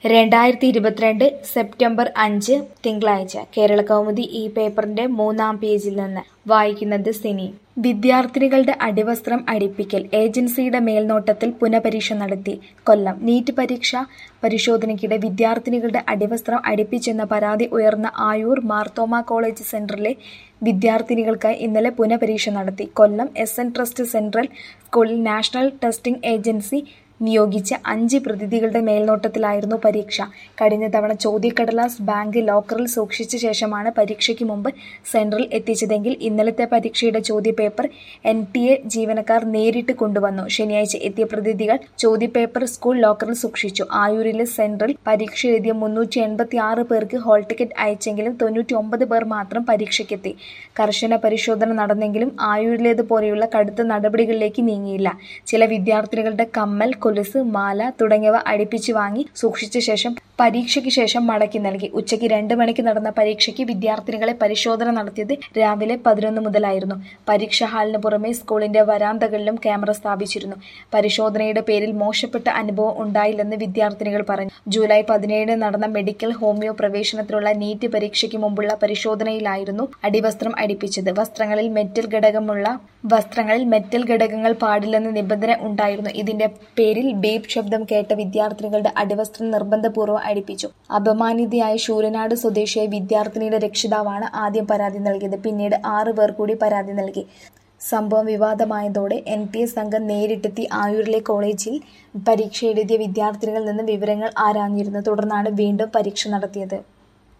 രണ്ടായിരത്തി ഇരുപത്തിരണ്ട് സെപ്റ്റംബർ അഞ്ച് തിങ്കളാഴ്ച കേരളകൗമുദി ഈ പേപ്പറിന്റെ മൂന്നാം പേജിൽ നിന്ന് വായിക്കുന്നത് സിനി വിദ്യാർത്ഥിനികളുടെ അടിവസ്ത്രം അടിപ്പിക്കൽ ഏജൻസിയുടെ മേൽനോട്ടത്തിൽ പുനഃപരീക്ഷ നടത്തി കൊല്ലം നീറ്റ് പരീക്ഷ പരിശോധനയ്ക്കിടെ വിദ്യാർത്ഥിനികളുടെ അടിവസ്ത്രം അടിപ്പിച്ചെന്ന പരാതി ഉയർന്ന ആയൂർ മാർത്തോമ കോളേജ് സെന്ററിലെ വിദ്യാർത്ഥിനികൾക്കായി ഇന്നലെ പുനഃപരീക്ഷ നടത്തി Kollam S N trust central സ്കൂളിൽ നാഷണൽ ടെസ്റ്റിംഗ് ഏജൻസി നിയോഗിച്ച അഞ്ച് പ്രതിനിധികളുടെ മേൽനോട്ടത്തിലായിരുന്നു പരീക്ഷ കഴിഞ്ഞ തവണ ചോദ്യക്കടലാസ് ബാങ്ക് ലോക്കറിൽ സൂക്ഷിച്ച ശേഷമാണ് പരീക്ഷയ്ക്ക് മുമ്പ് സെന്ററിൽ എത്തിച്ചതെങ്കിൽ ഇന്നലത്തെ പരീക്ഷയുടെ ചോദ്യപേപ്പർ എൻ ടി എ ജീവനക്കാർ നേരിട്ട് കൊണ്ടുവന്നു ശനിയാഴ്ച എത്തിയ പ്രതിനിധികൾ ചോദ്യപേപ്പർ സ്കൂൾ ലോക്കറിൽ സൂക്ഷിച്ചു ആയൂരിലെ സെന്ററിൽ പരീക്ഷ എഴുതിയ മുന്നൂറ്റി എൺപത്തി ആറ് പേർക്ക് ഹോൾ ടിക്കറ്റ് അയച്ചെങ്കിലും തൊണ്ണൂറ്റി ഒമ്പത് പേർ മാത്രം പരീക്ഷയ്ക്കെത്തി കർശന പരിശോധന നടന്നെങ്കിലും ആയൂരിലേതുപോലെയുള്ള കടുത്ത നടപടികളിലേക്ക് നീങ്ങിയില്ല ചില വിദ്യാർത്ഥിനികളുടെ കമ്മൽ കൊലുസ് മാല തുടങ്ങിയവ അടിപ്പിച്ചു വാങ്ങി സൂക്ഷിച്ച ശേഷം പരീക്ഷയ്ക്ക് ശേഷം മടക്കി നൽകി ഉച്ചയ്ക്ക് രണ്ട് മണിക്ക് നടന്ന പരീക്ഷയ്ക്ക് വിദ്യാർത്ഥിനികളെ പരിശോധന നടത്തിയത് രാവിലെ പതിനൊന്ന് മുതലായിരുന്നു പരീക്ഷാ ഹാളിന് പുറമെ സ്കൂളിന്റെ വരാന്തകളിലും ക്യാമറ സ്ഥാപിച്ചിരുന്നു പരിശോധനയുടെ പേരിൽ മോശപ്പെട്ട അനുഭവം ഉണ്ടായില്ലെന്ന് വിദ്യാർത്ഥിനികൾ പറഞ്ഞു ജൂലൈ പതിനേഴിന് നടന്ന മെഡിക്കൽ ഹോമിയോ പ്രവേശനത്തിനുള്ള നീറ്റ് പരീക്ഷയ്ക്ക് മുമ്പുള്ള പരിശോധനയിലായിരുന്നു അടിവസ്ത്രം അടിപ്പിച്ചത് വസ്ത്രങ്ങളിൽ മെറ്റൽ ഘടകമുള്ള വസ്ത്രങ്ങളിൽ മെറ്റൽ ഘടകങ്ങൾ പാടില്ലെന്ന നിബന്ധന ഉണ്ടായിരുന്നു ഇതിന്റെ പേരിൽ ബേബ് ശബ്ദം കേട്ട വിദ്യാർത്ഥിനികളുടെ അടിവസ്ത്രം നിർബന്ധപൂർവ്വം അടിപ്പിച്ചു അപമാനിതയായ ശൂരനാട് സ്വദേശിയായ വിദ്യാർത്ഥിനിയുടെ രക്ഷിതാവാണ് ആദ്യം പരാതി നൽകിയത് പിന്നീട് ആറു പേർ കൂടി പരാതി നൽകി സംഭവം വിവാദമായതോടെ എൻ ടി എ സംഘം നേരിട്ടെത്തി ആയൂരിലെ കോളേജിൽ പരീക്ഷ എഴുതിയ വിദ്യാർത്ഥിനികളിൽ നിന്ന് വിവരങ്ങൾ ആരാഞ്ഞിരുന്നു തുടർന്നാണ് വീണ്ടും പരീക്ഷ നടത്തിയത്